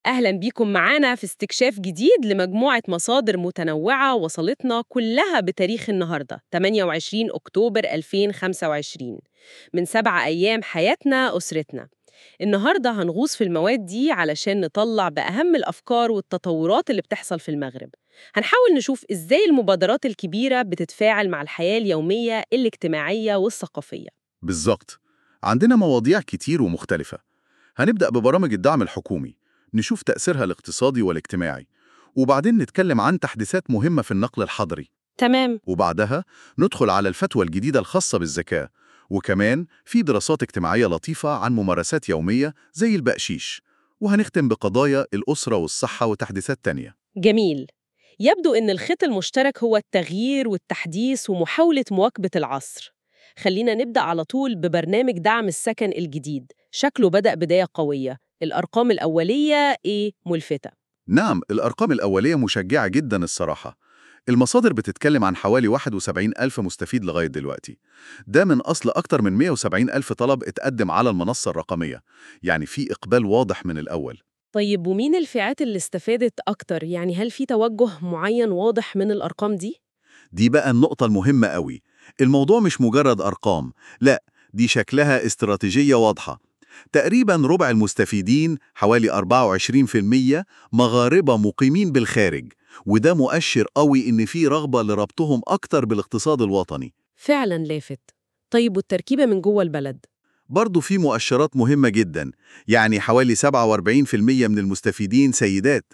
أهلا بيكم معانا في استكشاف جديد لمجموعة مصادر متنوعة وصلتنا كلها بتاريخ النهاردة 28 أكتوبر 2025 من سبع أيام حياتنا أسرتنا النهاردة هنغوص في المواد دي علشان نطلع بأهم الأفكار والتطورات اللي بتحصل في المغرب هنحاول نشوف إزاي المبادرات الكبيرة بتتفاعل مع الحياة اليومية الاجتماعية والثقافية بالظبط عندنا مواضيع كتير ومختلفة هنبدأ ببرامج الدعم الحكومي نشوف تأثيرها الاقتصادي والاجتماعي وبعدين نتكلم عن تحديثات مهمة في النقل الحضري تمام وبعدها ندخل على الفتوى الجديدة الخاصة بالزكاة وكمان في دراسات اجتماعية لطيفة عن ممارسات يومية زي البقشيش وهنختم بقضايا الأسرة والصحة وتحديثات تانية جميل يبدو إن الخيط المشترك هو التغيير والتحديث ومحاولة مواكبة العصر خلينا نبدأ على طول ببرنامج دعم السكن الجديد شكله بدأ بداية قوية الأرقام الأولية إيه ملفتة نعم الأرقام الأولية مشجعة جدا الصراحة المصادر بتتكلم عن حوالي 71 ألف مستفيد لغاية دلوقتي ده من أصل أكتر من 170 ألف طلب اتقدم على المنصة الرقمية يعني في إقبال واضح من الأول طيب ومين الفئات اللي استفادت أكتر؟ يعني هل في توجه معين واضح من الأرقام دي؟ دي بقى النقطة المهمة قوي الموضوع مش مجرد أرقام لا دي شكلها استراتيجية واضحة تقريبا ربع المستفيدين حوالي 24% مغاربة مقيمين بالخارج وده مؤشر قوي إن في رغبة لربطهم أكتر بالاقتصاد الوطني فعلا لافت طيب والتركيبة من جوه البلد؟ برضه في مؤشرات مهمة جدا يعني حوالي 47% من المستفيدين سيدات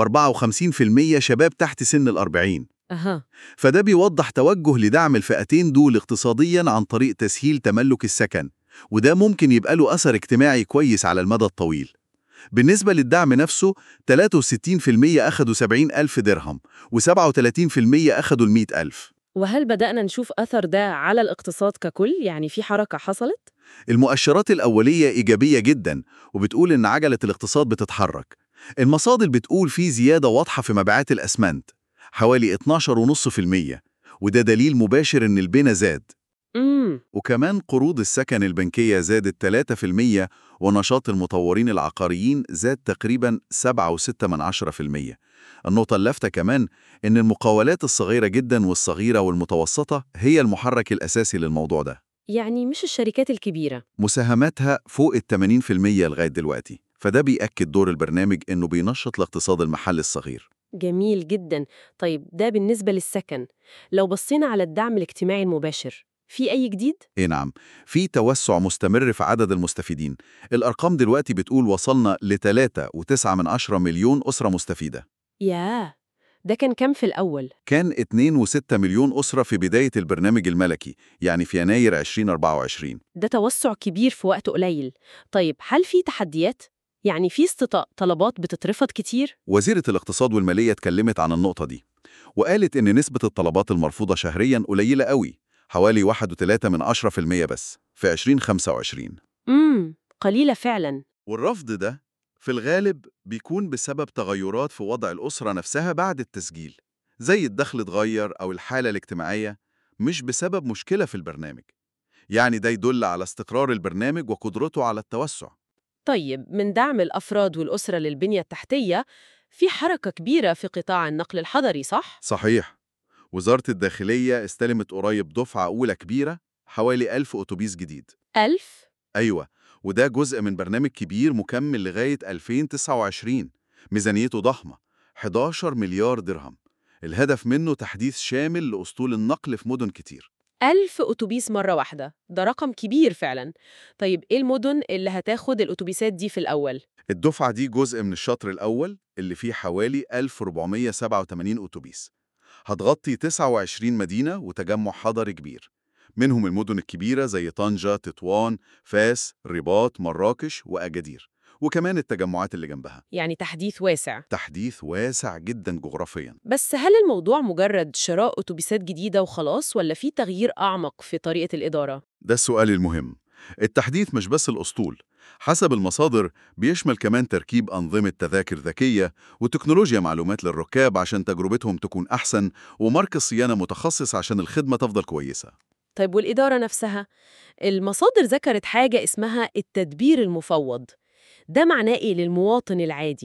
و54% شباب تحت سن الأربعين أها فده بيوضح توجه لدعم الفئتين دول اقتصاديا عن طريق تسهيل تملك السكن وده ممكن يبقى له أثر اجتماعي كويس على المدى الطويل بالنسبة للدعم نفسه 63% أخدوا 70 ألف درهم و37% أخدوا ال 100 ألف وهل بدأنا نشوف أثر ده على الاقتصاد ككل؟ يعني في حركة حصلت؟ المؤشرات الأولية إيجابية جدا وبتقول إن عجلة الاقتصاد بتتحرك المصادر بتقول في زيادة واضحة في مبيعات الأسمنت حوالي 12.5% وده دليل مباشر إن البنى زاد امم وكمان قروض السكن البنكية زادت 3% ونشاط المطورين العقاريين زاد تقريبا 7.6% النقطة اللافتة كمان إن المقاولات الصغيرة جدا والصغيرة والمتوسطة هي المحرك الأساسي للموضوع ده يعني مش الشركات الكبيرة مساهماتها فوق ال 80% لغاية دلوقتي فده بيأكد دور البرنامج إنه بينشط الاقتصاد المحلي الصغير جميل جدا طيب ده بالنسبة للسكن لو بصينا على الدعم الاجتماعي المباشر في أي جديد؟ إيه نعم في توسع مستمر في عدد المستفيدين الأرقام دلوقتي بتقول وصلنا ل 3.9 مليون أسرة مستفيدة ياه ده كان كام في الأول؟ كان 2.6 مليون أسرة في بداية البرنامج الملكي يعني في يناير 2024 ده توسع كبير في وقت قليل طيب هل في تحديات؟ يعني في استطاع طلبات بتترفض كتير؟ وزيرة الاقتصاد والمالية اتكلمت عن النقطة دي وقالت إن نسبة الطلبات المرفوضة شهرياً قليلة قوي حوالي 1.3 من 10% بس في 2025 امم قليلة فعلا والرفض ده في الغالب بيكون بسبب تغيرات في وضع الأسرة نفسها بعد التسجيل زي الدخل اتغير أو الحالة الاجتماعية مش بسبب مشكلة في البرنامج يعني ده يدل على استقرار البرنامج وقدرته على التوسع طيب من دعم الأفراد والأسرة للبنية التحتية في حركة كبيرة في قطاع النقل الحضري صح؟ صحيح وزارة الداخلية استلمت قريب دفعة أولى كبيرة حوالي ألف أتوبيس جديد ألف؟ أيوة وده جزء من برنامج كبير مكمل لغاية 2029 ميزانيته ضخمة 11 مليار درهم الهدف منه تحديث شامل لأسطول النقل في مدن كتير ألف أتوبيس مرة واحدة ده رقم كبير فعلا طيب إيه المدن اللي هتاخد الأتوبيسات دي في الأول؟ الدفعة دي جزء من الشطر الأول اللي فيه حوالي 1487 أتوبيس هتغطي 29 مدينة وتجمع حضري كبير منهم المدن الكبيرة زي طنجة، تطوان، فاس، رباط، مراكش وأجادير وكمان التجمعات اللي جنبها يعني تحديث واسع تحديث واسع جدا جغرافيا بس هل الموضوع مجرد شراء أتوبيسات جديدة وخلاص ولا في تغيير أعمق في طريقة الإدارة؟ ده السؤال المهم التحديث مش بس الأسطول حسب المصادر بيشمل كمان تركيب أنظمة تذاكر ذكية وتكنولوجيا معلومات للركاب عشان تجربتهم تكون أحسن ومركز صيانة متخصص عشان الخدمة تفضل كويسة طيب والإدارة نفسها؟ المصادر ذكرت حاجة اسمها التدبير المفوض ده معناه إيه للمواطن العادي؟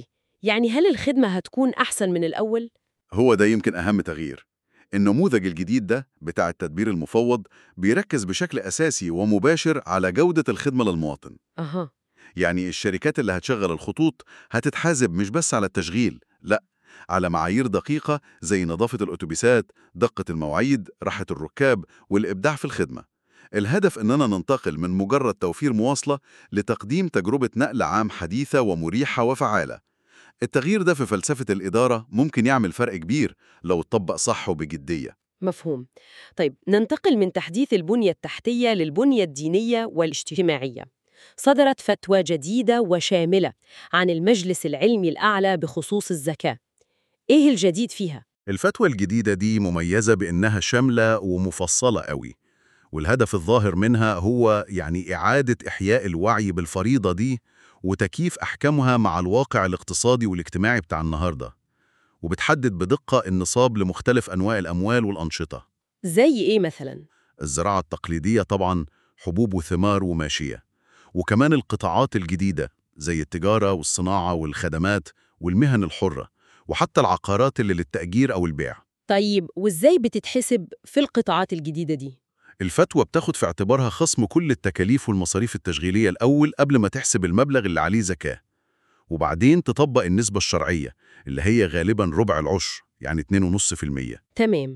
يعني هل الخدمة هتكون أحسن من الأول؟ هو ده يمكن أهم تغيير النموذج الجديد ده بتاع التدبير المفوض بيركز بشكل أساسي ومباشر على جودة الخدمة للمواطن أها يعني الشركات اللي هتشغل الخطوط هتتحاسب مش بس على التشغيل لا على معايير دقيقة زي نظافة الأتوبيسات دقة المواعيد راحة الركاب والإبداع في الخدمة الهدف إننا ننتقل من مجرد توفير مواصلة لتقديم تجربة نقل عام حديثة ومريحة وفعالة التغيير ده في فلسفة الإدارة ممكن يعمل فرق كبير لو اتطبق صح وبجدية مفهوم طيب ننتقل من تحديث البنية التحتية للبنية الدينية والاجتماعية صدرت فتوى جديدة وشاملة عن المجلس العلمي الأعلى بخصوص الزكاة إيه الجديد فيها؟ الفتوى الجديدة دي مميزة بإنها شاملة ومفصلة قوي والهدف الظاهر منها هو يعني إعادة إحياء الوعي بالفريضة دي وتكييف أحكامها مع الواقع الاقتصادي والاجتماعي بتاع النهاردة وبتحدد بدقة النصاب لمختلف أنواع الأموال والأنشطة زي إيه مثلاً؟ الزراعة التقليدية طبعا حبوب وثمار وماشية وكمان القطاعات الجديدة زي التجارة والصناعة والخدمات والمهن الحرة وحتى العقارات اللي للتأجير أو البيع طيب وإزاي بتتحسب في القطاعات الجديدة دي؟ الفتوى بتاخد في اعتبارها خصم كل التكاليف والمصاريف التشغيلية الأول قبل ما تحسب المبلغ اللي عليه زكاة وبعدين تطبق النسبة الشرعية اللي هي غالبا ربع العشر يعني 2.5% تمام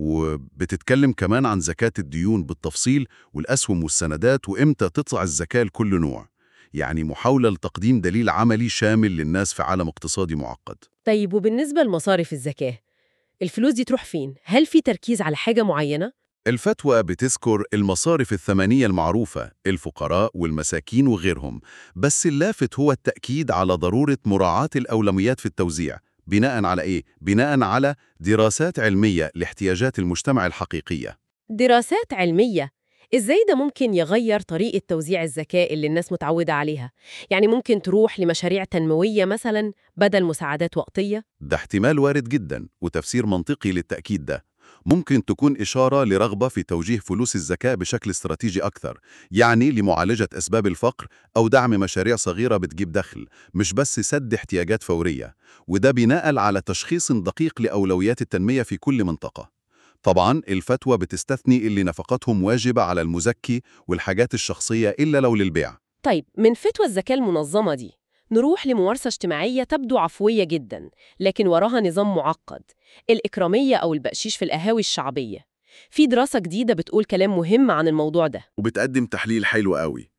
وبتتكلم كمان عن زكاة الديون بالتفصيل والأسهم والسندات وإمتى تطلع الزكاة لكل نوع يعني محاولة لتقديم دليل عملي شامل للناس في عالم اقتصادي معقد طيب وبالنسبة لمصارف الزكاة الفلوس دي تروح فين؟ هل في تركيز على حاجة معينة؟ الفتوى بتذكر المصارف الثمانية المعروفة الفقراء والمساكين وغيرهم بس اللافت هو التأكيد على ضرورة مراعاة الأولويات في التوزيع بناء على إيه؟ بناء على دراسات علمية لاحتياجات المجتمع الحقيقية دراسات علمية إزاي ده ممكن يغير طريقة توزيع الزكاة اللي الناس متعودة عليها؟ يعني ممكن تروح لمشاريع تنموية مثلاً بدل مساعدات وقتية؟ ده احتمال وارد جدا وتفسير منطقي للتأكيد ده ممكن تكون إشارة لرغبة في توجيه فلوس الزكاة بشكل استراتيجي أكثر يعني لمعالجة أسباب الفقر أو دعم مشاريع صغيرة بتجيب دخل مش بس سد احتياجات فورية وده بناء على تشخيص دقيق لأولويات التنمية في كل منطقة طبعا الفتوى بتستثني اللي نفقاتهم واجبة على المزكي والحاجات الشخصية إلا لو للبيع طيب من فتوى الزكاة المنظمة دي نروح لممارسة اجتماعية تبدو عفوية جدا لكن وراها نظام معقد الإكرامية أو البقشيش في القهاوي الشعبية في دراسة جديدة بتقول كلام مهم عن الموضوع ده وبتقدم تحليل حلو قوي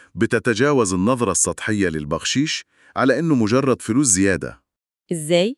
بتتجاوز النظرة السطحية للبخشيش على إنه مجرد فلوس زيادة إزاي؟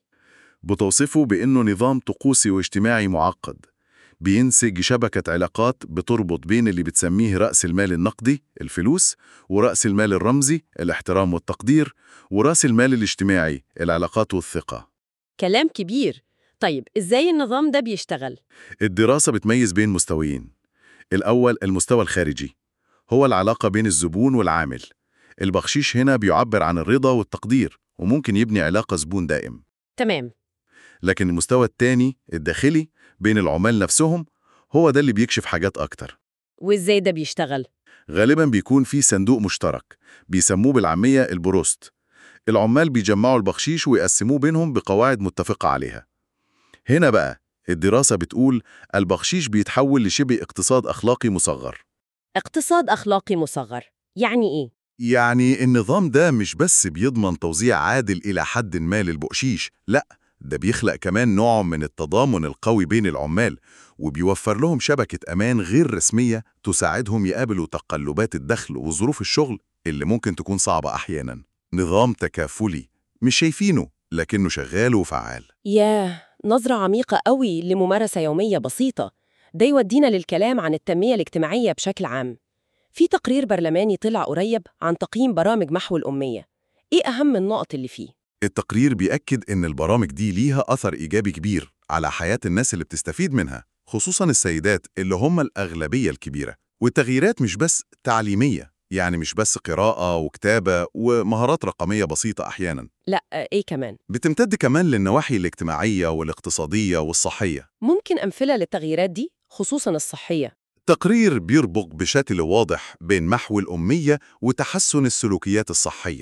بتوصفه بإنه نظام طقوسي واجتماعي معقد بينسج شبكة علاقات بتربط بين اللي بتسميه رأس المال النقدي الفلوس ورأس المال الرمزي الاحترام والتقدير ورأس المال الاجتماعي العلاقات والثقة كلام كبير طيب إزاي النظام ده بيشتغل؟ الدراسة بتميز بين مستويين الأول المستوى الخارجي هو العلاقة بين الزبون والعامل البخشيش هنا بيعبر عن الرضا والتقدير وممكن يبني علاقة زبون دائم تمام لكن المستوى الثاني الداخلي بين العمال نفسهم هو ده اللي بيكشف حاجات أكتر وإزاي ده بيشتغل؟ غالبا بيكون في صندوق مشترك بيسموه بالعامية البروست العمال بيجمعوا البخشيش ويقسموه بينهم بقواعد متفقة عليها هنا بقى الدراسة بتقول البخشيش بيتحول لشبه اقتصاد أخلاقي مصغر اقتصاد أخلاقي مصغر يعني إيه؟ يعني النظام ده مش بس بيضمن توزيع عادل إلى حد ما للبقشيش لأ ده بيخلق كمان نوع من التضامن القوي بين العمال وبيوفر لهم شبكة أمان غير رسمية تساعدهم يقابلوا تقلبات الدخل وظروف الشغل اللي ممكن تكون صعبة أحياناً نظام تكافلي مش شايفينه لكنه شغال وفعال ياه نظرة عميقة قوي لممارسة يومية بسيطة ده يودينا للكلام عن التنمية الاجتماعية بشكل عام في تقرير برلماني طلع قريب عن تقييم برامج محو الأمية إيه أهم النقط اللي فيه؟ التقرير بيأكد إن البرامج دي ليها أثر إيجابي كبير على حياة الناس اللي بتستفيد منها خصوصاً السيدات اللي هم الأغلبية الكبيرة والتغييرات مش بس تعليمية يعني مش بس قراءة وكتابة ومهارات رقمية بسيطة أحياناً لا إيه كمان؟ بتمتد كمان للنواحي الاجتماعية والاقتصادية والصحية ممكن أمثلة للتغييرات دي خصوصاً الصحية تقرير بيربط بشكل واضح بين محو الأمية وتحسن السلوكيات الصحية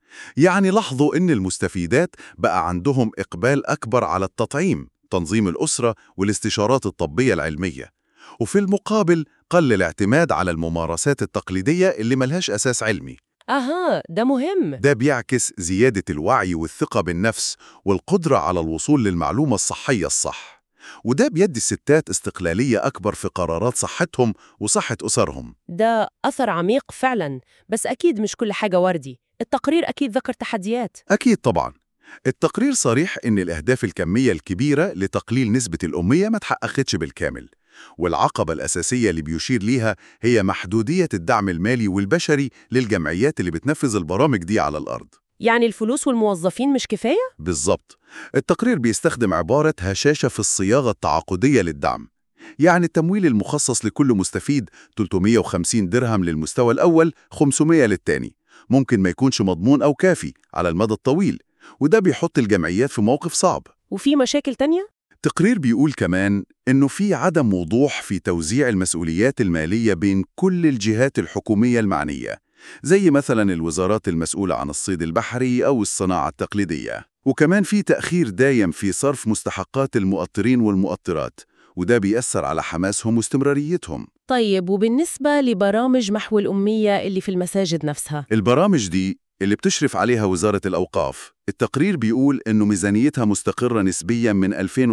يعني لاحظوا إن المستفيدات بقى عندهم إقبال أكبر على التطعيم، تنظيم الأسرة والاستشارات الطبية العلمية. وفي المقابل قل الاعتماد على الممارسات التقليدية اللي ملهاش أساس علمي. أها ده مهم ده بيعكس زيادة الوعي والثقة بالنفس والقدرة على الوصول للمعلومة الصحية الصح. وده بيدي الستات استقلالية أكبر في قرارات صحتهم وصحة أسرهم. ده أثر عميق فعلا بس أكيد مش كل حاجة وردي التقرير أكيد ذكر تحديات أكيد طبعا التقرير صريح إن الأهداف الكمية الكبيرة لتقليل نسبة الأمية ما تحققتش بالكامل والعقبة الأساسية اللي بيشير ليها هي محدودية الدعم المالي والبشري للجمعيات اللي بتنفذ البرامج دي على الأرض يعني الفلوس والموظفين مش كفاية؟ بالظبط التقرير بيستخدم عبارة هشاشة في الصياغة التعاقدية للدعم يعني التمويل المخصص لكل مستفيد 350 درهم للمستوى الأول 500 للتاني ممكن ما يكونش مضمون أو كافي على المدى الطويل وده بيحط الجمعيات في موقف صعب وفي مشاكل تانية؟ التقرير بيقول كمان إنه في عدم وضوح في توزيع المسؤوليات المالية بين كل الجهات الحكومية المعنية زي مثلا الوزارات المسؤولة عن الصيد البحري أو الصناعة التقليدية وكمان في تأخير دايم في صرف مستحقات المؤطرين والمؤطرات وده بيأثر على حماسهم واستمراريتهم طيب وبالنسبة لبرامج محو الأمية اللي في المساجد نفسها البرامج دي اللي بتشرف عليها وزارة الأوقاف التقرير بيقول إنه ميزانيتها مستقرة نسبياً من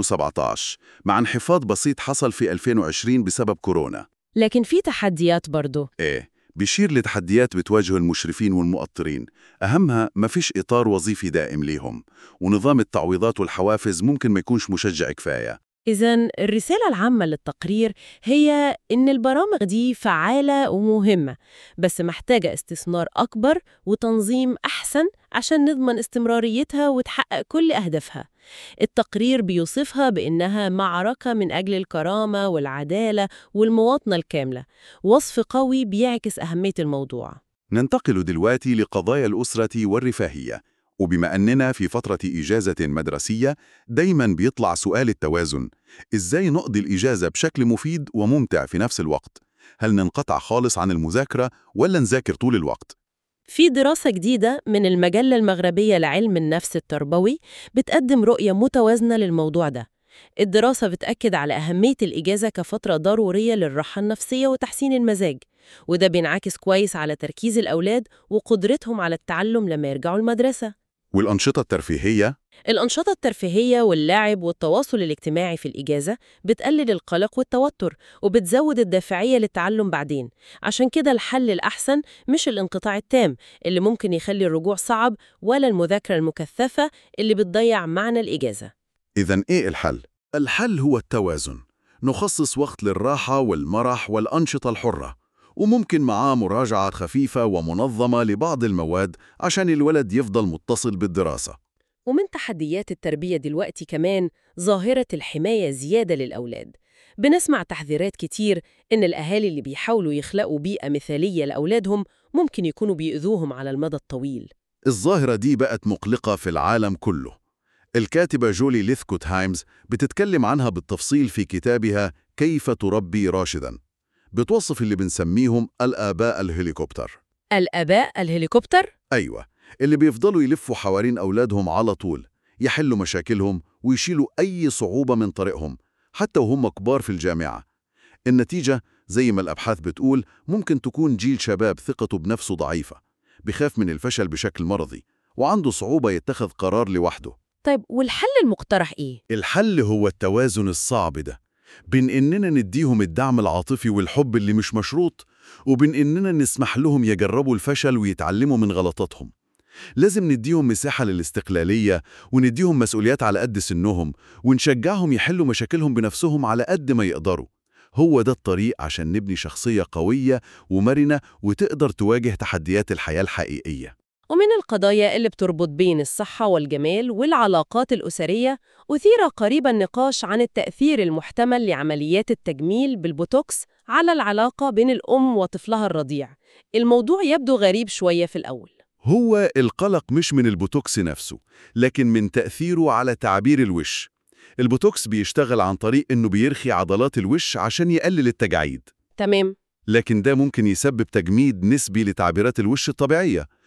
2017 مع انخفاض بسيط حصل في 2020 بسبب كورونا لكن في تحديات برضو إيه بيشير لتحديات بتواجه المشرفين والمؤطرين أهمها مفيش إطار وظيفي دائم ليهم ونظام التعويضات والحوافز ممكن ما يكونش مشجع كفاية إذا الرسالة العامة للتقرير هي إن البرامج دي فعالة ومهمة بس محتاجة استثمار أكبر وتنظيم أحسن عشان نضمن استمراريتها وتحقق كل أهدافها التقرير بيوصفها بإنها معركة من أجل الكرامة والعدالة والمواطنة الكاملة وصف قوي بيعكس أهمية الموضوع ننتقل دلوقتي لقضايا الأسرة والرفاهية وبما أننا في فترة إجازة مدرسية دايما بيطلع سؤال التوازن إزاي نقضي الإجازة بشكل مفيد وممتع في نفس الوقت؟ هل ننقطع خالص عن المذاكرة ولا نذاكر طول الوقت؟ في دراسة جديدة من المجلة المغربية لعلم النفس التربوي بتقدم رؤية متوازنة للموضوع ده الدراسة بتأكد على أهمية الإجازة كفترة ضرورية للراحة النفسية وتحسين المزاج وده بينعكس كويس على تركيز الأولاد وقدرتهم على التعلم لما يرجعوا المدرسة والأنشطة الترفيهية الأنشطة الترفيهية واللعب والتواصل الاجتماعي في الإجازة بتقلل القلق والتوتر وبتزود الدافعية للتعلم بعدين عشان كده الحل الأحسن مش الانقطاع التام اللي ممكن يخلي الرجوع صعب ولا المذاكرة المكثفة اللي بتضيع معنى الإجازة إذا إيه الحل؟ الحل هو التوازن نخصص وقت للراحة والمرح والأنشطة الحرة وممكن معاه مراجعة خفيفة ومنظمة لبعض المواد عشان الولد يفضل متصل بالدراسة ومن تحديات التربية دلوقتي كمان ظاهرة الحماية زيادة للأولاد بنسمع تحذيرات كتير إن الأهالي اللي بيحاولوا يخلقوا بيئة مثالية لأولادهم ممكن يكونوا بيؤذوهم على المدى الطويل الظاهرة دي بقت مقلقة في العالم كله الكاتبة جولي ليثكوت هايمز بتتكلم عنها بالتفصيل في كتابها كيف تربي راشداً بتوصف اللي بنسميهم الآباء الهليكوبتر الآباء الهليكوبتر؟ أيوة اللي بيفضلوا يلفوا حوالين أولادهم على طول يحلوا مشاكلهم ويشيلوا أي صعوبة من طريقهم حتى وهم كبار في الجامعة النتيجة زي ما الأبحاث بتقول ممكن تكون جيل شباب ثقته بنفسه ضعيفة بيخاف من الفشل بشكل مرضي وعنده صعوبة يتخذ قرار لوحده طيب والحل المقترح إيه؟ الحل هو التوازن الصعب ده بين إننا نديهم الدعم العاطفي والحب اللي مش مشروط وبين إننا نسمح لهم يجربوا الفشل ويتعلموا من غلطاتهم لازم نديهم مساحة للاستقلالية ونديهم مسؤوليات على قد سنهم ونشجعهم يحلوا مشاكلهم بنفسهم على قد ما يقدروا هو ده الطريق عشان نبني شخصية قوية ومرنة وتقدر تواجه تحديات الحياة الحقيقية ومن القضايا اللي بتربط بين الصحة والجمال والعلاقات الأسرية أثير قريبا نقاش عن التأثير المحتمل لعمليات التجميل بالبوتوكس على العلاقة بين الأم وطفلها الرضيع الموضوع يبدو غريب شوية في الأول هو القلق مش من البوتوكس نفسه لكن من تأثيره على تعبير الوش البوتوكس بيشتغل عن طريق إنه بيرخي عضلات الوش عشان يقلل التجاعيد تمام لكن ده ممكن يسبب تجميد نسبي لتعبيرات الوش الطبيعية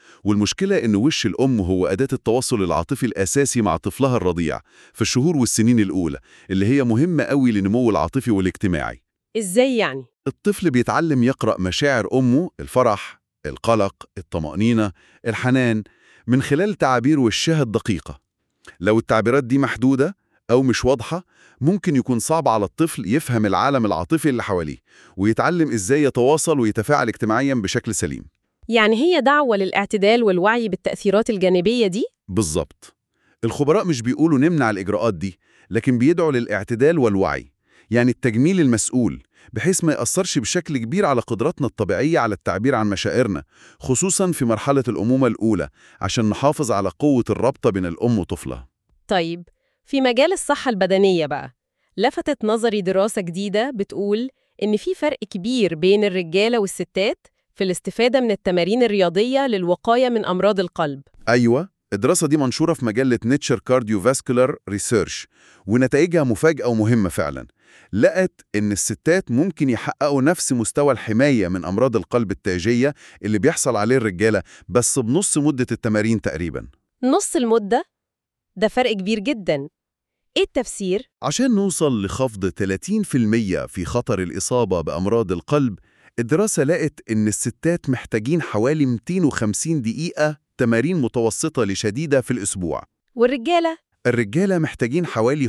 والمشكلة إن وش الأم هو أداة التواصل العاطفي الأساسي مع طفلها الرضيع في الشهور والسنين الأولى اللي هي مهمة قوي لنمو العاطفي والاجتماعي إزاي يعني؟ الطفل بيتعلم يقرأ مشاعر أمه الفرح، القلق، الطمأنينة، الحنان من خلال تعابير وشها الدقيقة لو التعبيرات دي محدودة أو مش واضحة ممكن يكون صعب على الطفل يفهم العالم العاطفي اللي حواليه ويتعلم إزاي يتواصل ويتفاعل اجتماعيا بشكل سليم يعني هي دعوة للاعتدال والوعي بالتأثيرات الجانبية دي؟ بالظبط الخبراء مش بيقولوا نمنع الإجراءات دي لكن بيدعوا للاعتدال والوعي يعني التجميل المسؤول بحيث ما يأثرش بشكل كبير على قدراتنا الطبيعية على التعبير عن مشاعرنا خصوصا في مرحلة الأمومة الأولى عشان نحافظ على قوة الرابطة بين الأم وطفلها طيب في مجال الصحة البدنية بقى لفتت نظري دراسة جديدة بتقول إن في فرق كبير بين الرجالة والستات في الاستفادة من التمارين الرياضية للوقاية من أمراض القلب أيوة الدراسة دي منشورة في مجلة نيتشر كارديوفاسكولار ريسيرش ونتائجها مفاجأة ومهمة فعلا لقت إن الستات ممكن يحققوا نفس مستوى الحماية من أمراض القلب التاجية اللي بيحصل عليه الرجالة بس بنص مدة التمارين تقريبا نص المدة؟ ده فرق كبير جدا إيه التفسير؟ عشان نوصل لخفض 30% في خطر الإصابة بأمراض القلب الدراسة لقت إن الستات محتاجين حوالي 250 دقيقة تمارين متوسطة لشديدة في الأسبوع والرجالة؟ الرجالة محتاجين حوالي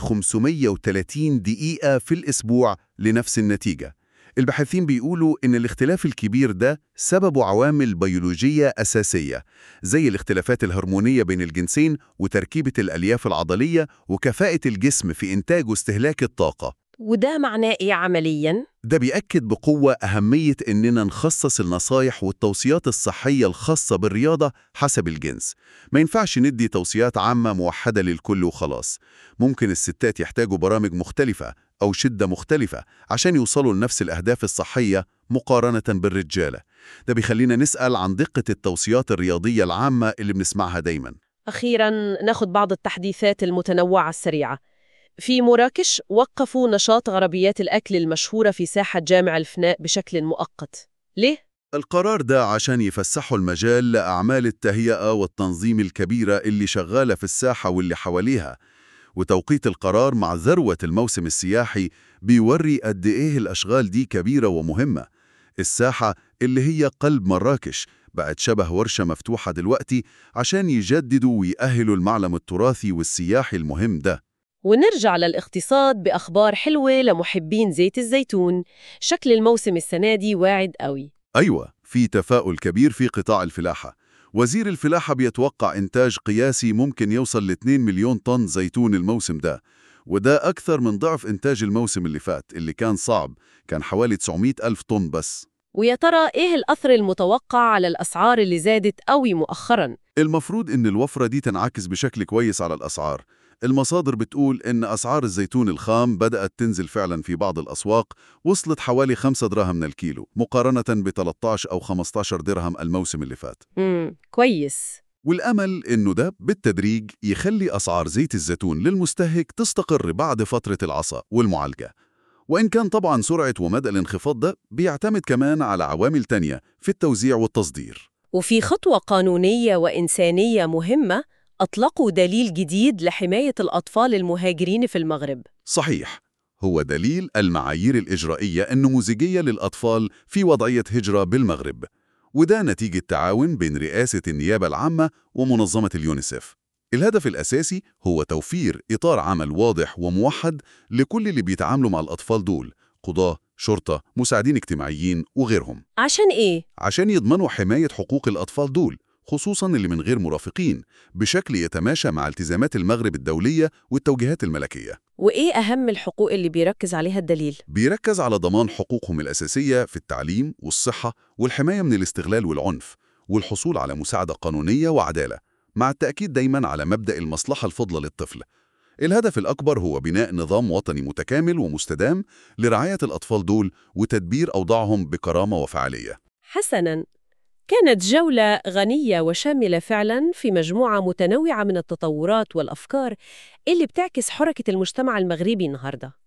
530 دقيقة في الأسبوع لنفس النتيجة الباحثين بيقولوا إن الاختلاف الكبير ده سببه عوامل بيولوجية أساسية زي الاختلافات الهرمونية بين الجنسين وتركيبة الألياف العضلية وكفاءة الجسم في إنتاج واستهلاك الطاقة وده معناه إيه عملياً؟ ده بيأكد بقوة أهمية إننا نخصص النصايح والتوصيات الصحية الخاصة بالرياضة حسب الجنس ما ينفعش ندي توصيات عامة موحدة للكل وخلاص ممكن الستات يحتاجوا برامج مختلفة أو شدة مختلفة عشان يوصلوا لنفس الأهداف الصحية مقارنة بالرجالة ده بيخلينا نسأل عن دقة التوصيات الرياضية العامة اللي بنسمعها دايماً أخيراً ناخد بعض التحديثات المتنوعة السريعة في مراكش وقفوا نشاط غربيات الأكل المشهورة في ساحة جامع الفناء بشكل مؤقت ليه؟ القرار ده عشان يفسحوا المجال لأعمال التهيئة والتنظيم الكبيرة اللي شغالة في الساحة واللي حواليها وتوقيت القرار مع ذروة الموسم السياحي بيوري قد إيه الأشغال دي كبيرة ومهمة الساحة اللي هي قلب مراكش بقت شبه ورشة مفتوحة دلوقتي عشان يجددوا ويأهلوا المعلم التراثي والسياحي المهم ده ونرجع للاقتصاد بأخبار حلوة لمحبين زيت الزيتون شكل الموسم السنة دي واعد قوي أيوة في تفاؤل كبير في قطاع الفلاحة وزير الفلاحة بيتوقع إنتاج قياسي ممكن يوصل ل 2 مليون طن زيتون الموسم ده وده أكثر من ضعف إنتاج الموسم اللي فات اللي كان صعب كان حوالي 900 ألف طن بس ويا ترى إيه الأثر المتوقع على الأسعار اللي زادت قوي مؤخراً؟ المفروض إن الوفرة دي تنعكس بشكل كويس على الأسعار المصادر بتقول إن أسعار الزيتون الخام بدأت تنزل فعلا في بعض الأسواق وصلت حوالي 5 دراهم من الكيلو مقارنة ب 13 أو 15 درهم الموسم اللي فات امم كويس والأمل إنه ده بالتدريج يخلي أسعار زيت الزيتون للمستهلك تستقر بعد فترة العصا والمعالجة وإن كان طبعا سرعة ومدى الانخفاض ده بيعتمد كمان على عوامل تانية في التوزيع والتصدير وفي خطوة قانونية وإنسانية مهمة أطلقوا دليل جديد لحماية الأطفال المهاجرين في المغرب صحيح هو دليل المعايير الإجرائية النموذجية للأطفال في وضعية هجرة بالمغرب وده نتيجة تعاون بين رئاسة النيابة العامة ومنظمة اليونيسف الهدف الأساسي هو توفير إطار عمل واضح وموحد لكل اللي بيتعاملوا مع الأطفال دول قضاة، شرطة، مساعدين اجتماعيين وغيرهم عشان إيه؟ عشان يضمنوا حماية حقوق الأطفال دول خصوصاً اللي من غير مرافقين بشكل يتماشى مع التزامات المغرب الدولية والتوجيهات الملكية وإيه أهم الحقوق اللي بيركز عليها الدليل؟ بيركز على ضمان حقوقهم الأساسية في التعليم والصحة والحماية من الاستغلال والعنف والحصول على مساعدة قانونية وعدالة مع التأكيد دايماً على مبدأ المصلحة الفضلى للطفل الهدف الأكبر هو بناء نظام وطني متكامل ومستدام لرعاية الأطفال دول وتدبير أوضاعهم بكرامة وفعالية حسناً كانت جولة غنية وشاملة فعلاً في مجموعة متنوعة من التطورات والأفكار اللي بتعكس حركة المجتمع المغربي النهاردة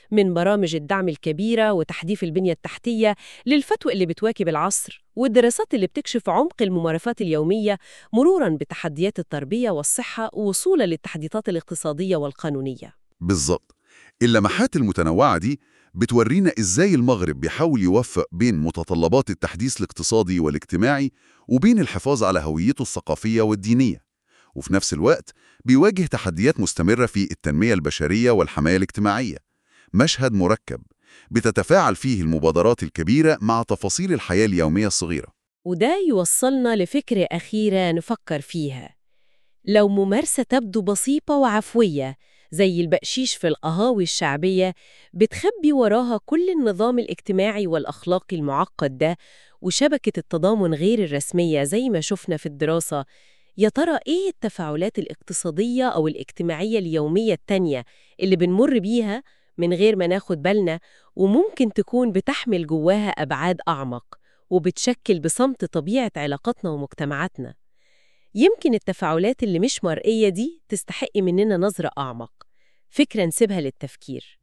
من برامج الدعم الكبيرة وتحديث البنية التحتية للفتوى اللي بتواكب العصر والدراسات اللي بتكشف عمق الممارسات اليومية مروراً بتحديات التربية والصحة ووصولاً للتحديثات الاقتصادية والقانونية بالظبط اللمحات المتنوعة دي بتورينا إزاي المغرب بيحاول يوفق بين متطلبات التحديث الاقتصادي والاجتماعي وبين الحفاظ على هويته الثقافية والدينية وفي نفس الوقت بيواجه تحديات مستمرة في التنمية البشرية والحماية الاجتماعية مشهد مركب بتتفاعل فيه المبادرات الكبيرة مع تفاصيل الحياة اليومية الصغيرة وده يوصلنا لفكرة أخيرة نفكر فيها لو ممارسة تبدو بسيطة وعفوية زي البقشيش في القهاوي الشعبية بتخبي وراها كل النظام الاجتماعي والأخلاقي المعقد ده وشبكة التضامن غير الرسمية زي ما شفنا في الدراسة يا ترى إيه التفاعلات الاقتصادية أو الاجتماعية اليومية التانية اللي بنمر بيها من غير ما ناخد بالنا وممكن تكون بتحمل جواها أبعاد أعمق وبتشكل بصمت طبيعة علاقاتنا ومجتمعاتنا يمكن التفاعلات اللي مش مرئية دي تستحق مننا نظرة أعمق فكرة نسيبها للتفكير